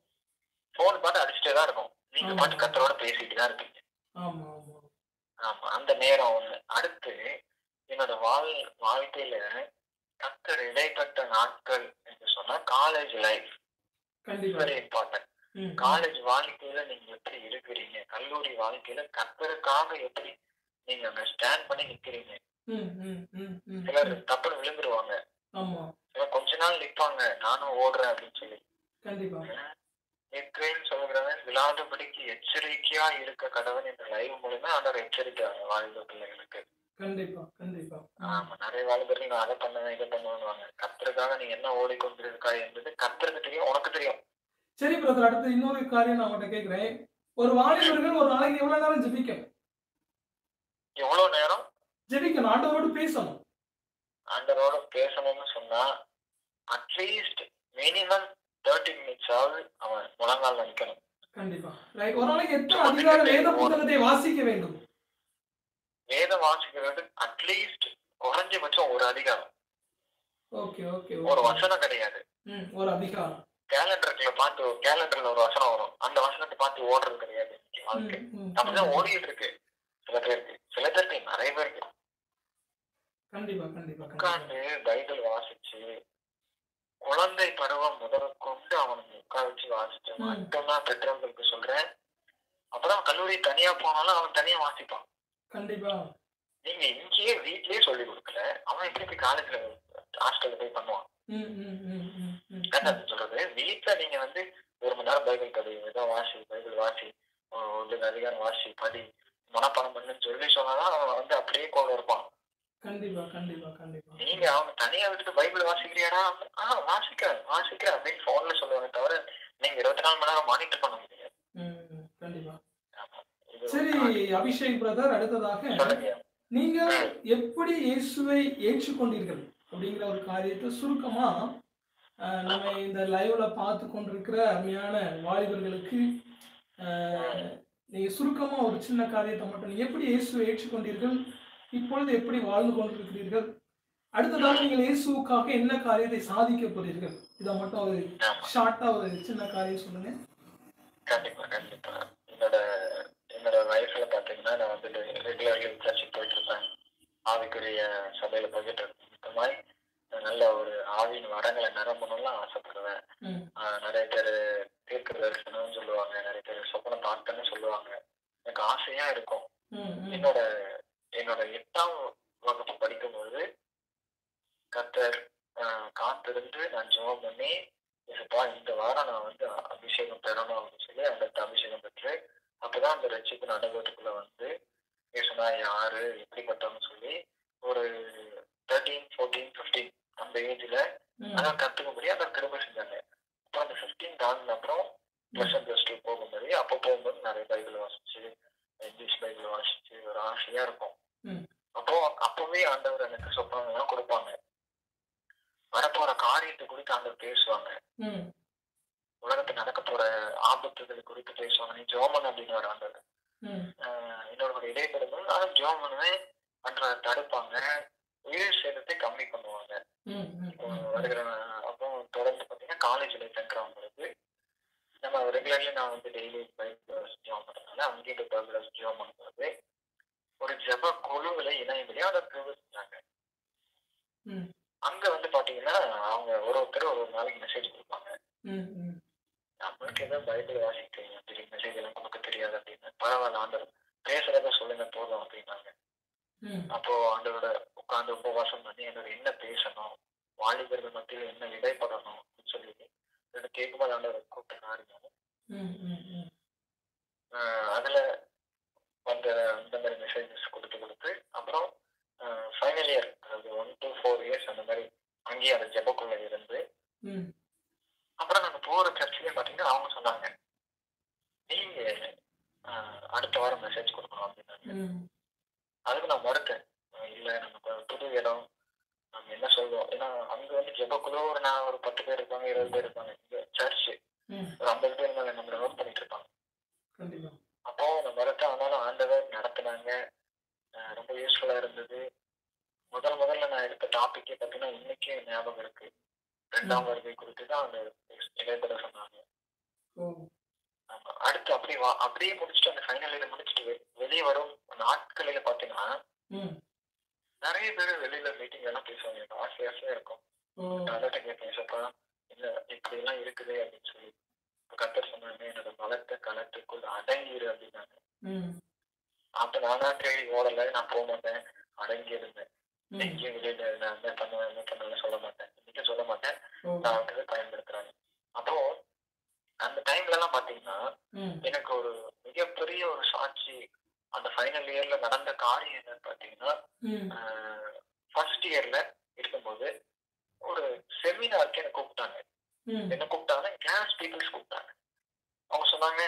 போன் பாட்டு அடிச்சுட்டே தான் இருக்கும் நீங்க ஆமா. பாட்டு கத்தரோட பேசிட்டு தான் இருப்பீங்க ஆமா ஆமா ஆமா அந்த நேரம் ஒண்ணு அடுத்து என்னோட வாழ் வாழ்க்கையில கத்தர் இடைப்பட்ட நாட்கள் என்று சொன்னா காலேஜ் லைஃப் கண்டிப்பா வெரி இம்பார்ட்டன்ட் ம், காலேஜ் வாழ்க்கையில நீங்க எப்படி இருக்கிறீங்க கல்லூரி வாழ்க்கையில கத்தருக்காக எப்படி நீங்க அங்க ஸ்டாண்ட் பண்ணி நிக்கிறீங்க ம், ம், ம், ம், சிலர் ம். தப்புன்னு விழுந்துருவாங்க ஆமா சிலர் கொஞ்ச நாள் நிப்பாங்க நானும் ஓடுறேன் அப்படின்னு சொல்லி கண்டிப்பா நிற்கிறேன்னு சொல்கிறவன் விழாதபடிக்கு எச்சரிக்கையா இருக்க கடவுள் என்ற லைவ் மூலமா ஆண்டவர் எச்சரிக்கிறாங்க வாழ்ந்த பிள்ளைகளுக்கு கண்டிப்பா கண்டிப்பா ம், ஆமா நிறைய வாலிபர்கள் நான் அதை பண்ணுவேன் இதை பண்ணுவேன்னு கத்தருக்காக நீ என்ன ஓடிக்கொண்டிருக்கா என்பது கத்தருக்கு தெரியும் உனக்கு தெரியும் சரி பிரதர் அடுத்து இன்னொரு காரியம் நான் உங்கள்கிட்ட கேட்கிறேன் ஒரு வாலிபர்கள் ஒரு நாளைக்கு எவ்வளவு நேரம் ஜெபிக்கணும் எவ்வளவு நேரம் ஜெபிக்கணும் ஆண்டவரோடு பேசணும் ஆண்டவரோட பேசணும்னு சொன்னா அட்லீஸ்ட் மினிமம் தேர்ட்டி மினிட்ஸ் ஆகுது அவன் முழங்கால் நிற்கணும் கண்டிப்பா ரைட் ஒரு நாளைக்கு எத்தனை அதிகார வேத புத்தகத்தை வாசிக்க வேண்டும் வேதம் வாசிக்கிறது அட்லீஸ்ட் குறைஞ்சபட்சம் ஒரு அதிகாரம் ஓகே ஓகே ஒரு ஓகே வசனம் கிடையாது ம் ஒரு அதிகாரம் கேலண்டர்ல பார்த்து கேலண்டர்ல ஒரு வசனம் வரும் அந்த வசனத்தை பார்த்து ஓடுறது கிடையாது இன்னைக்கு ம், வாழ்க்கை ம், அப்படிதான் ஓடிட்டு இருக்கு சில பேருக்கு சில பேருக்கு நிறைய பேருக்கு கண்டிப்பா கண்டிப்பா கண்டிப்பா உட்கார்ந்து பைபிள் வாசிச்சு குழந்தை பருவம் முதற்கொண்டு அவனுக்கு உட்கார வச்சு வாசிச்சு ம். மட்டும்தான் பெற்றோர்களுக்கு சொல்றேன் அப்பதான் கல்லூரி தனியா போனாலும் அவன் தனியா வாசிப்பான் கண்டிப்பா நீங்க இங்கேயே வீட்லயே சொல்லி கொடுக்கல அவன் எப்படி போய் காலேஜ்ல ஹாஸ்டல்ல போய் பண்ணுவான் ம், ம், ம், ம், ம். என்ன சொல்றது வீட்ல நீங்க வந்து ஒரு மணி நேரம் பைபிள் படி ஏதோ வாசி பைபிள் வாசி ஒரு அதிகாரம் வாசி படி மனப்பாடம் பண்ணுன்னு சொல்லி சொன்னாதான் அவன் வந்து அப்படியே கொண்டு இருப்பான் கண்டிப்பா கண்டிப்பா கண்டிப்பா நீங்க அவங்க தனியா விட்டுட்டு பைபிள் வாசிக்கிறியாடா ஆ வாசிக்கிறேன் வாசிக்கிறேன் அப்படின்னு போன்ல சொல்லுவாங்க தவிர நீங்க இருபத்தி நாலு மணி நேரம் மானிட்டர் பண்ண முடியாது ம், ம், கண்டிப்பா ஆமா. இது சரி ஒரு அபிஷேக் பிரதர் அடுத்ததாக சொல்லுங்க நீங்க எப்படி இயேசுவை ஏற்றுக்கொண்டீர்கள் அப்படிங்கிற ஒரு காரியத்தை சுருக்கமா அஹ், நம்ம இந்த லைவ்ல பார்த்து கொண்டிருக்கிற அருமையான வாலிபர்களுக்கு அஹ், நீங்க சுருக்கமா ஒரு சின்ன காரியத்தை மட்டும் நீங்க எப்படி இயேசுவை ஏற்றுக்கொண்டீர்கள் இப்பொழுது எப்படி வாழ்ந்து கொண்டிருக்கிறீர்கள் அடுத்ததாக நீங்கள் இயேசுவுக்காக என்ன காரியத்தை சாதிக்க போறீர்கள் இதை மட்டும் ஒரு ஆமா ஷார்ட்டா ஒரு சின்ன காரியம் சொல்லுங்க கண்டிப்பா கண்டிப்பா என்னோட என்னோட லைஃப்ல பாத்தீங்கன்னா நான் வந்துட்டு ரெகுலர்லி சர்ச்சுக்கு போயிட்டு இருப்பேன் ஆவிக்குரிய சபையில போயிட்டு இருப்பேன் இந்த மாதிரி நல்ல ஒரு ஆவியின் வரங்களை நிரம்பணும்லாம் ஆசைப்படுவேன் ம், ஆஹ் நிறைய பேர் தீர்க்க தரிசனம்னு சொல்லுவாங்க நிறைய பேர் சொப்பனம் பார்த்தேன்னு சொல்லுவாங்க எனக்கு ஆசையா இருக்கும் ம், ம், என்னோட என்னோட எட்டாம் வகுப்பு படிக்கும்போது கத்தர் ஆஹ் காத்திருந்து நான் ஜெபம் பண்ணி இதுப்பா இந்த வாரம் நான் வந்து அபிஷேகம் பெறணும் அப்படின்னு சொல்லி அந்த அபிஷேகம் பெற்று அப்பதான் அந்த ரட்சிப்பின் அனுபவத்துக்குள்ள வந்து இயேசுனா யாரு எப்படிப்பட்டவன்னு சொல்லி ஒரு தேர்ட்டீன் ஃபோர்டீன் ஃபிஃப்டீன் அந்த ஏஜ்ல ம், அதான் கத்துக்கும்படி அதை திரும்ப செஞ்சாங்க அப்புறம் அந்த ஃபிஃப்டீன் தாண்டின அப்புறம் ப்ளஸ் ஒன் ப்ளஸ் டூ போகும்போது அப்போ போகும்போது நிறைய பைபிள் வாசிச்சு இங்கிலீஷ் பைபிள் வாசிச்சு ஒரு ஆசையா இருக்கும் ம். அப்போ அப்பவே ஆண்டவர் எனக்கு சொப்பனங்கள்லாம் கொடுப்பாங்க வரப்போற காரியத்தை குறித்து ஆண்டவர் பேசுவாங்க ம், உலகத்துல நடக்க போற ஆபத்துகள் குறித்து பேசுவாங்க நீ ஜோமன் அப்படின்னு ஒரு ஆண்டவர் ம், ஆஹ் என்னோட ஒரு இடைப்படும் நானும் ஜோம் பண்ணுவேன் பண்ற தடுப்பாங்க உயிர் சேதத்தை கம்மி பண்ணுவாங்க ம், ம், இப்போ ம். வருகிற அப்புறம் தொடர்ந்து பார்த்தீங்கன்னா காலேஜ் லைஃப் என்ட்ராகும்போது நம்ம ரெகுலர்லி நான் வந்து டெய்லி பைபிள் ஜாம் பண்ணுறதுனால அங்கேயும் பைபிள் ஜாம் பண்ணும்போது ஒரு ஜப குழுவில் இணையபடி அதை ப்ரிவ் செஞ்சாங்க ம். அங்க வந்து பாத்தீங்கன்னா அவங்க ஒரு ஒருத்தர் ஒரு ஒரு நாளைக்கு மெசேஜ் கொடுப்பாங்க ம், ம். நம்மளுக்கு ஏதோ பைபிள் வாசிக்கிறீங்க தெரியும் மெசேஜ் எல்லாம் கொடுக்க தெரியாது அப்படின்னு பரவாயில்ல ஆண்டவர் பேசுறத சொல்லுங்க போதும் அப்படின்னாங்க ம், அப்போ ஆண்டவரோட உட்கார்ந்து உபவாசம் பண்ணி என்னோட என்ன பேசணும் வாலிபர்கள் மத்தியில் என்ன இடைப்படணும் அப்படின்னு சொல்லி எனக்கு கேட்கும்போது ஆண்டவர் கூப்பிட்ட காரியம் ம், ம், ம். ஆஹ் அதுல வந்த அந்த மாதிரி மெசேஜஸ் கொடுத்து கொடுத்து அப்புறம் ஃபைனல் இயர் அதாவது ஒன் டு ஃபோர் இயர்ஸ் அந்த மாதிரி அங்கேயே அந்த ஜெபக்குள்ள இருந்து ம், அப்புறம் நாங்க போற சர்ச்சிலே பாத்தீங்கன்னா அவங்க சொன்னாங்க நீங்க ஆஹ் அடுத்த வாரம் மெசேஜ் கொடுக்கணும் அப்படின்னாங்க ம். அதுக்கு நான் மறுத்தேன் அஹ் இல்ல நமக்கு புது இடம் நம்ம என்ன சொல்றோம் ஏன்னா அங்க வந்து ஜெபக்குள்ள ஒரு நான் ஒரு பத்து பேர் இருப்பாங்க இருபது பேர் இருப்பாங்க இங்க சர்ச் ம். ஒரு ஐம்பது பேர் மேல நம்மள நோட் பண்ணிட்டு இருப்பாங்க கண்டிப்பா அப்போ நான் மறுத்தேன் ஆனாலும் ஆண்டவர் நடத்துனாங்க அஹ் ரொம்ப யூஸ்ஃபுல்லா இருந்தது முத முதல் முதல்ல நான் எடுத்த டாபிக்கே பார்த்தீங்கன்னா இன்னைக்கே ஞாபகம் இருக்கு ரெண்டாம் வருகை குறித்து தான் அந்த இடைப்பட சொன்னாங்க ஓ ஆமா. அடுத்து அப்படியே வா- அப்படியே முடிச்சுட்டு அந்த ஃபைனல் இயர் முடிச்சுட்டு வெ- வெளியே வரும் நாட்களில பாத்தீங்கன்னா ம் நிறைய பேர் வெளியில மீட்டிங் எல்லாம் பேசுவாங்க எனக்கு ஆசை ஆசையா இருக்கும் ஓ அதட்ட கேட்பேன் சப்பா இல்ல இப்படி எல்லாம் இருக்குது அப்படின்னு சொல்லி இப்ப கத்தர் சொன்னாங்க என்னோட பலத்தை கலத்துக்குள்ள அடங்கிரு அப்படின்னாங்க ம் அப்ப நானா தேடி ஓடல நான் போக மாட்டேன் அடங்கி இருந்தேன் ம் எங்கேயும் வெளியில நான் என்ன பண்ணுவேன் என்ன பண்ணுவேன் சொல்ல மாட்டேன் இன்னைக்கும் சொல்ல மாட்டேன் ஓ நான் வந்து பயன்படுத்துறாங்க அப்போ அந்த டைம்ல எல்லாம் பாத்தீங்கன்னா ம் எனக்கு ஒரு மிகப்பெரிய ஒரு சாட்சி அந்த ஃபைனல் இயர்ல நடந்த காரியம் என்னன்னு பாத்தீங்கன்னா ம் ஃபர்ஸ்ட் இயர்ல இருக்கும்போது ஒரு செமினாருக்கு என்ன கூப்பிட்டாங்க ம் என்ன கூப்பிட்டாங்க கிளாஸ் பீப்புள்ஸ் கூப்பிட்டாங்க அவங்க சொன்னாங்க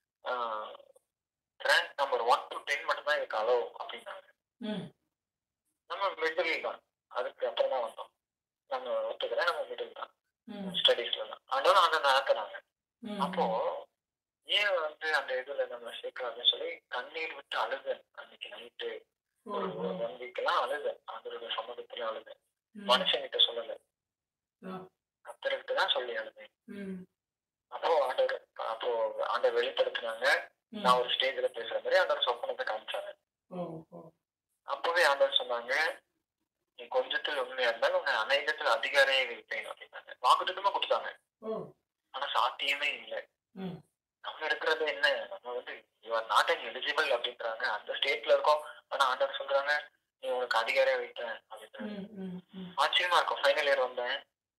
rank number one to ten மட்டும் தான் இதுக்கு அலோ அப்படின்னாங்க ம் நம்ம மிடில் தான் அதுக்கு அப்புறம் தான் வந்தோம் நம்ம ஒத்துக்கிறேன் நம்ம மிடில் தான் ம் ஸ்டடீஸ்ல தான் ஆனாலும் அதை நடத்துனாங்க ம் அப்போ ஏன் வந்து அந்த இதுல நம்ம சேர்க்கலாம்னு சொல்லி கண்ணீர் விட்டு அழுதேன் அன்னைக்கு நைட்டு ஓ ஒரு ஓ ஒன் வீக் எல்லாம் அழுதேன் அதோட சம்மதத்துல அழுதேன் ம் மனுஷங்கிட்ட சொல்லல ஆ. கத்தர்கிட்ட தான் சொல்லி அழுதேன் ம் அப்போ ஆண்டவர் அப்போ ஆண்டவர் வெளிப்படுத்தினாங்க ம் நான் ஒரு ஸ்டேஜ்ல பேசுற மாதிரி ஆண்டவர் சொப்பனத்தை காமிச்சாங்க ஓ ஓ அப்பவே ஆண்டவர் சொன்னாங்க நீ கொஞ்சத்தில் உண்மையா இருந்தாலும் உன்னை அநேகத்தில் அதிகாரியை வைப்பேன் அப்படின்னாங்க வாக்குத்தமா கொடுத்தாங்க ஓ ஆனா சாத்தியமே இல்லை ம் நம்ம இருக்கிறது என்ன நம்ம வந்து யுவர் நாட் அன் எலிஜிபிள் அப்படின்றாங்க அந்த ஸ்டேட்ல இருக்கோம் ஆனா ஆண்டவர் சொல்றாங்க நீ உனக்கு அதிகாரியா வைத்தேன் அப்படின்றாங்க ம் ம் ம் ஆச்சரியமா இருக்கும் ஃபைனல் இயர் வந்தேன்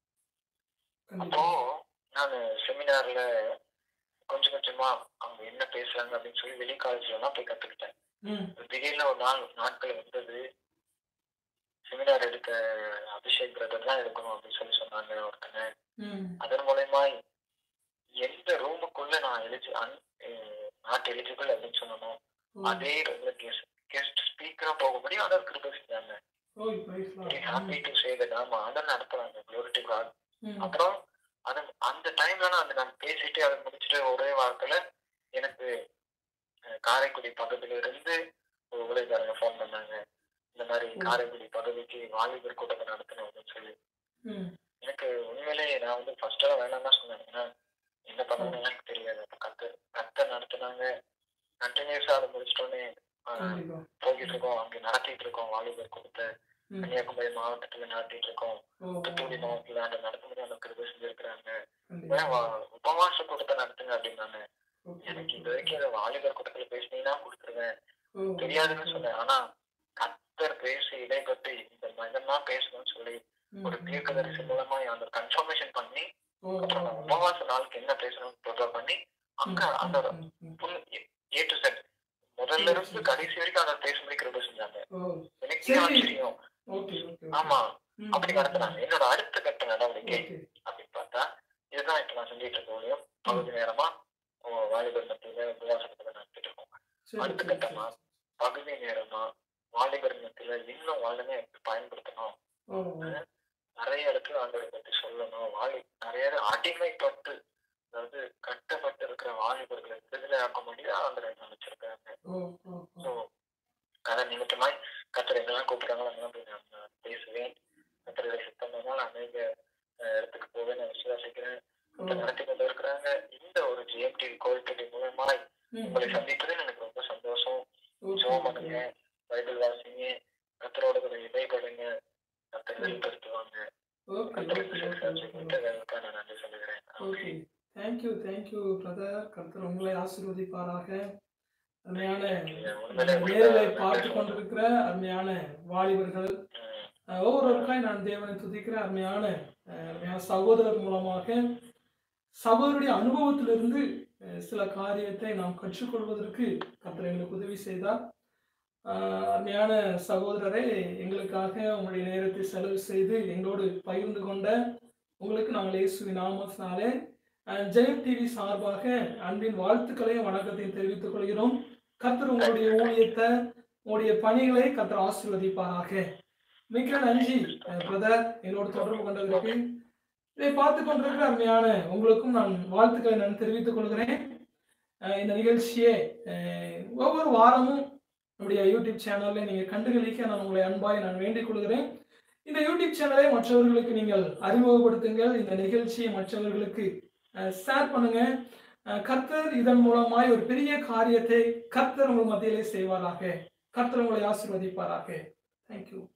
அப்போ கண்டிப்பா நான் செமினார்ல கொஞ்சம் கொஞ்சமா அவங்க என்ன பேசுறாங்க அப்படின்னு சொல்லி வெளி காலேஜ்ல எல்லாம் போய் கத்துக்கிட்டேன் ம் திடீர்னு ஒரு நாள் நாட்கள் வந்தது செமினார் எடுக்க அபிஷேக் பிரதர் தான் எடுக்கணும் அப்படின்னு சொல்லி சொன்னாங்க ஒருத்தங்க ம் அதன் மூலயமா எந்த ரூமுக்குள்ள நான் எலிஜி நாட் எலிஜிபிள் அப்படின்னு சொன்னோம் ஓ அதே ரூம்ல கெஸ்ட் கெஸ்ட் ஸ்பீக்கரா போக முடியும் அதை கிருப செஞ்சாங்க oh praise happy to say that ஆமா அதை நடத்துறாங்க glory to God ம் அப்புறம் அது அந்த டைம்ல நான் அதை நான் பேசிட்டு அதை முடிச்சுட்டு ஒரே வாரத்துல எனக்கு அஹ், காரைக்குடி பக்கத்துல இருந்து ஒரு ஊழியக்காரங்க ஃபோன் பண்ணாங்க இந்த மாதிரி ம். காரைக்குடி பகுதிக்கு வாலிபர் கூட்டத்தை நடத்தணும் அப்படின்னு சொல்லி ம் எனக்கு உண்மையிலேயே நான் வந்து ஃபர்ஸ்ட் எல்லாம் வேணாம் தான் சொன்னேன் ஏன்னா என்ன பண்ணணும்னு எனக்கு தெரியாது அப்ப கத்து கத்த நடத்துனாங்க கண்டினியூஸா அதை முடிச்சிட்டோன்னே அஹ், கண்டிப்பா போய்கிட்டு இருக்கோம் அங்க நடத்திட்டு இருக்கோம் வாலிபர் கூட்டத்தை ம் கன்னியாகுமரி மாவட்டத்துல நடத்திட்டு இருக்கோம் ஓ ஓ, தூத்துக்குடி ஓ, மாவட்டத்துல அந்த நடத்தும் அந்த கிருபை செஞ்சிருக்கிறாங்க கண்டிப்பா ஏன் வா- உபவாச கூட்டத்தை நடத்துங்க அப்படின்னாங்க ஓகே எனக்கு ஓகே இது வரைக்கும் அந்த வாலிபர் கூட்டத்துல பேசினீங்கன்னா கொடுத்துருவேன் ஓ தெரியாதுன்னு சொன்னேன் ஆனா கத்தர் பேசி இடைப்பட்டு இந்த மதம்தான் பேசணும்னு சொல்லி ம், ஒரு ம், தீர்க்கதரிசி மூலமா அந்த கன்ஃபர்மேஷன் பண்ணி ஓ ஓ, அப்புறம் நான் ஓ. உபவாச நாளுக்கு என்ன பேசணும்னு ப்ரிப்பேர் பண்ணி அங்க ம், அந்த ம், ம், ம். ஏ டு செட் முதல்ல இருந்து கடைசி வரைக்கும் அதை பேசும்படி கிருபை செஞ்சாங்க ஓ எனக்கு சரி. ஆச்சரியம் ஓகே ஓகே ஆமா ம், அப்படி ம், நடத்துனாங்க என்னோட அடுத்த கட்ட நடவடிக்கை ஓகே அப்படின்னு பார்த்தா இதுதான் இப்ப நான் செஞ்சுட்டு இருக்க ஊழியம் பகுதி நேரமா ஓ, வாலிபர் மத்தியில உபவாசத்துல நடத்திட்டு இருக்கோம் சரி அடுத்த சரி கட்டமா பகுதி நேரமா வாலிபர் மத்தியில இன்னும் வாழ்ந்தமே எப்படி பயன்படுத்தணும் ஓ ஓ, நிறைய இடத்துல ஆண்டவரை பத்தி சொல்லணும் வாலி நிறைய இடம் அடிமைப்பட்டு அதாவது கட்டப்பட்டு இருக்கிற வாலிபர்களை விடுதலை ஆக்க முடியாது ஆண்டவரை நினைச்சிருக்காங்க ஓ ஓ ஓ ஸோ அதன் நிமித்தமாய் கத்தர் எங்கெல்லாம் கூப்பிடுறாங்களோ அங்கெல்லாம் போய் நான் பேசுவேன் கத்தரை சுத்தமானால் அநேக அஹ், இடத்துக்கு போவேன் நான் விசுவாசிக்கிறேன் கத்தர் நடத்தி கொண்டு இருக்கிறாங்க இந்த ஒரு ஜிஎம்டி கோவில்பட்டி மூலமாய் ம், உங்களை சந்திப்பதில் எனக்கு ரொம்ப சந்தோஷம் ஓகே, ஜோம் ஓகே. பண்ணுங்க பைபிள் வாசிங்க கத்தரோட கூட இடைப்படுங்க கத்தர் வெளிப்படுத்துவாங்க ஓகே கத்தர் ஓகே ஓகே விசுவாசி ஓகே கொடுத்து அதற்காக நான் நன்றி சொல்லுகிறேன் ஓகே தேங்க்யூ தேங்க்யூ பிரதர் கர்த்தர் உங்களை ஆசீர்வதிப்பாராக அருமையான நேர்களை பார்த்து கொண்டிருக்கிற அருமையான வாலிபர்கள் ம், அஹ், ஒவ்வொருவருக்காய் நான் தேவனை துதிக்கிற அருமையான அஹ், அருமையான சகோதரர் மூலமாக சகோதரருடைய அனுபவத்திலிருந்து அஹ், சில காரியத்தை நாம் கற்றுக்கொள்வதற்கு கர்த்தர் எங்களுக்கு உதவி செய்தார் அஹ், அருமையான சகோதரரே எங்களுக்காக உங்களுடைய நேரத்தை செலவு செய்து எங்களோடு பகிர்ந்து கொண்ட உங்களுக்கு நாங்கள் இயேசுவின் நாமத்தினாலே அஹ், ஜெயம் டிவி சார்பாக அன்பின் வாழ்த்துக்களையும் வணக்கத்தையும் தெரிவித்துக் கொள்கிறோம் கர்த்தர் உங்களுடைய ஊழியத்தை உங்களுடைய பணிகளை கர்த்தர் ஆசீர்வதிப்பாராக மிக்க நன்றி பிரதர் என்னோடு தொடர்பு கொண்டதற்கு இதை பார்த்து கொண்டிருக்கிற அருமையான உங்களுக்கும் நான் வாழ்த்துக்களை நான் தெரிவித்துக் கொள்கிறேன் அஹ் இந்த நிகழ்ச்சியை அஹ், ஒவ்வொரு வாரமும் நம்முடைய யூடியூப் சேனலை நீங்கள் கண்டுகளிக்க நான் உங்களை அன்பாய் நான் வேண்டிக் கொள்கிறேன் இந்த யூடியூப் சேனலை மற்றவர்களுக்கு நீங்கள் அறிமுகப்படுத்துங்கள் இந்த நிகழ்ச்சியை மற்றவர்களுக்கு ஷேர் பண்ணுங்க அஹ், கர்த்தர் இதன் மூலமாய் ஒரு பெரிய காரியத்தை கர்த்தர் உங்கள் மத்தியிலே செய்வாராக கர்த்தர் உங்களை ஆசீர்வதிப்பாராக தேங்க்யூ